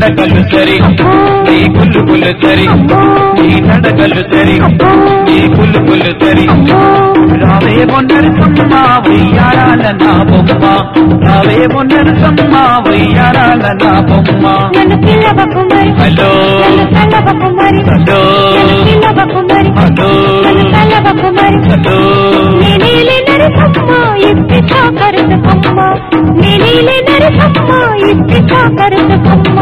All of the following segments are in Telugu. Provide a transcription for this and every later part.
నడకలు సరి నీ కులు కులు సరి నీ నడకలు సరి నీ కులు కులు సరి రావే మొన్నరు సమ్మ వయ్యారాల నా బొమ్మ రావే మొన్నరు సమ్మ వయ్యారాల నా బొమ్మ నన్ను పిల్లవకు మరి హలో నన్ను తల్లవకు మరి హలో నన్ను పిల్లవకు మరి హలో నన్ను తల్లవకు మరి హలో నీలీలే నరసమ్మ ఇప్పితా కరుసమ్మ నీలీలే నరసమ్మ ఇప్పితా కరుసమ్మ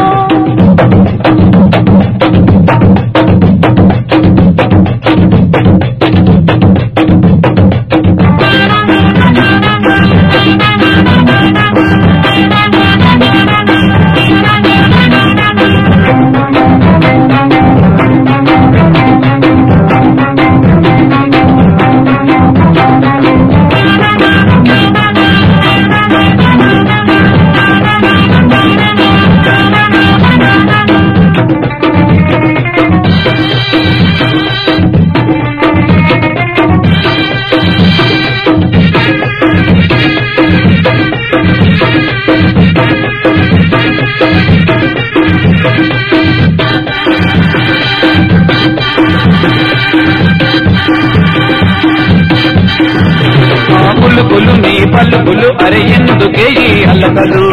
ఆ పులుపులు నీ పలుకులు అరే ఎందుకే ఈ అల్లకలు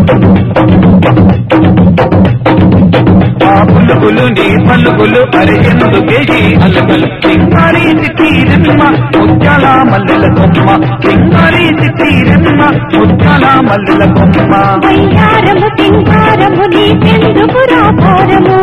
ఆ పులుపులు నీ పలుకులు అరే ఎందుకే ఈ అల్లకలు సింగారి తీరమ్మ ముత్యాల మల్లెల కొమ్మ సింగారి తీరమ్మ ముత్యాల మల్లెల కొమ్మ వయ్యారము సింగారము నీకెందుకు రాభారము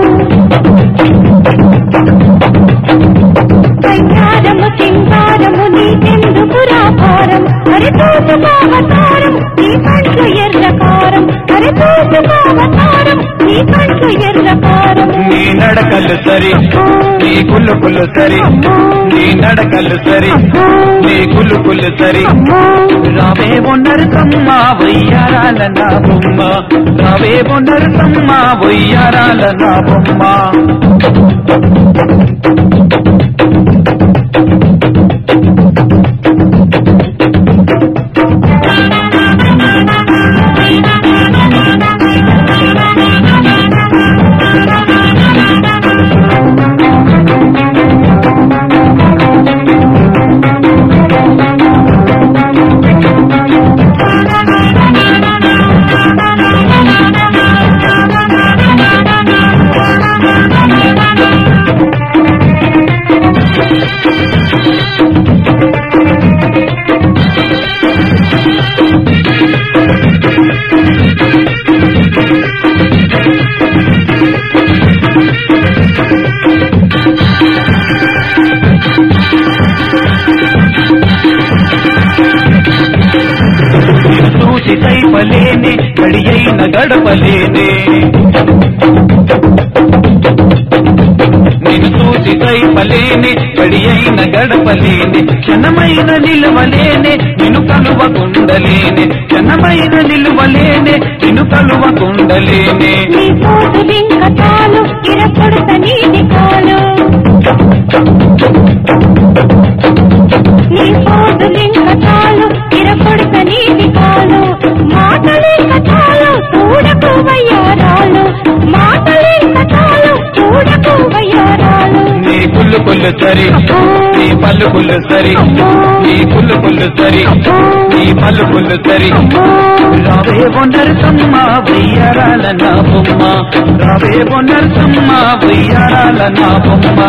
వయ్యారము సింగారము నీకెందుకు రాభారం అరే చూసుకోవతారం నీ కంట్లు ఎర్రకారం అరే చూసుకోవతారం నీ కంట్లు ఎర్రకారం నీ నడకలు సరి నీ కులుకులు సరి నీ నడకలు సరి నీ కులుకులు సరి రావే బొన్నరు సమ్మ వయ్యారాల నా బొమ్మ రావే బొన్నరు సమ్మ వయ్యారాల నా బొమ్మ నిన్ను చూసి కైపలేనే గడి అయిన గడపలేనే నిన్ను చూసి కైపలేనే గడి అయిన గడపలేనే క్షణమైన నిలవలేనే నిన్ను కలువకుండలేనే క్షణమైన నిలువలేనే నిన్ను కలువకుండలేనే నీ పోతులింక తాను ఇరపొడత నీటి కాలు నీ పోతులింక తాను ఇరపొడత నీటి కాలు మాటలింక చాలు చూడకు వయ్యారాలు మాటలింక చాలు చూడకు వయ్యారాలు నీ పుల్లు పుల్లు సరి నీ పల్లు పుల్లు సరి నీ పుల్లు పుల్లు సరి నీ పల్లు పుల్లు సరి రావే బొన్నరు సమ్మ వెయ్యారాల నా బొమ్మ రావే బొన్నరు సమ్మ వెయ్యారాల నా బొమ్మ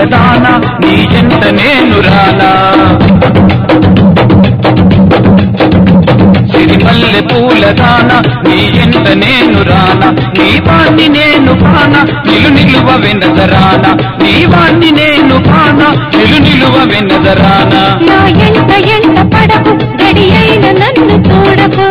దానా నీ ఎంత నేను రానా సిరిమల్లె పూల దాన నీ ఎంత నేను రానా నీ వాణ్ణి నేను కాన నిలు నిలువ వెనదరాన నీ వాణ్ణి నేను కాన నిలు నిలువ వెనదరాన నా ఎంట ఎంట పడకు గడి అయిన నన్ను చూడకు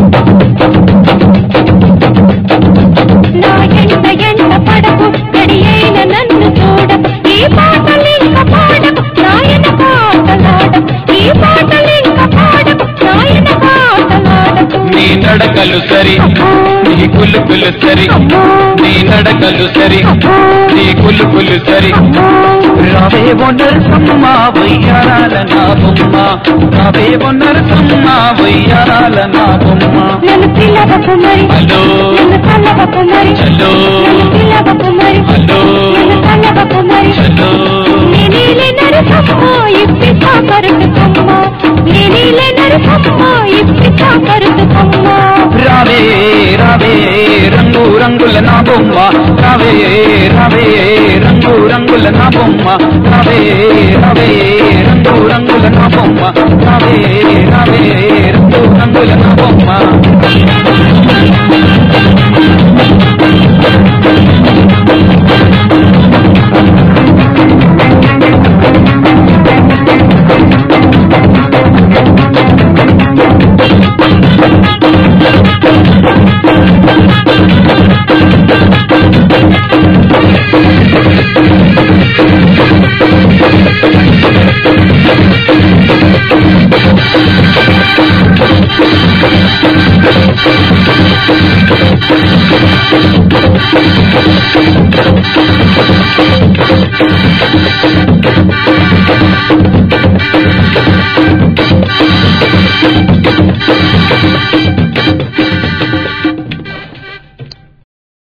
నా ఎంట ఎంట పడకు గడి అయిన నన్ను చూడకు ఈ పాటలింక పాడకు నాయన పాటలాడకు ఈ పాటలింక పాడకు నాయన పాటలాడకు నీ నడకలు సరి నీ కులుకులు సరి నీ నడకలు సరి నీ కులుకులు సరి రావే నరసమ్మ వయ్యారాల నా బొమ్మ రావే నరసమ్మ వయ్యారాల నా బొమ్మ నన్ను పిల్లవకు మరి హలో నన్ను కలవకు మరి చలో నన్ను పిల్లవకు మరి హలో నన్ను కలవకు మరి చలో నేనీలే నరసమ్మ ఇప్పితా కరుతుకమ్మ నేనీలే నరసమ్మ ఇప్పితా కరుతుకమ్మ రావే రావే రంగు రంగుల నా బొమ్మ రావే రావే రంగు రంగుల నా బొమ్మ రావే రావే రంగు రంగుల నా బొమ్మ రావే రావే రంగు రంగుల నా బొమ్మ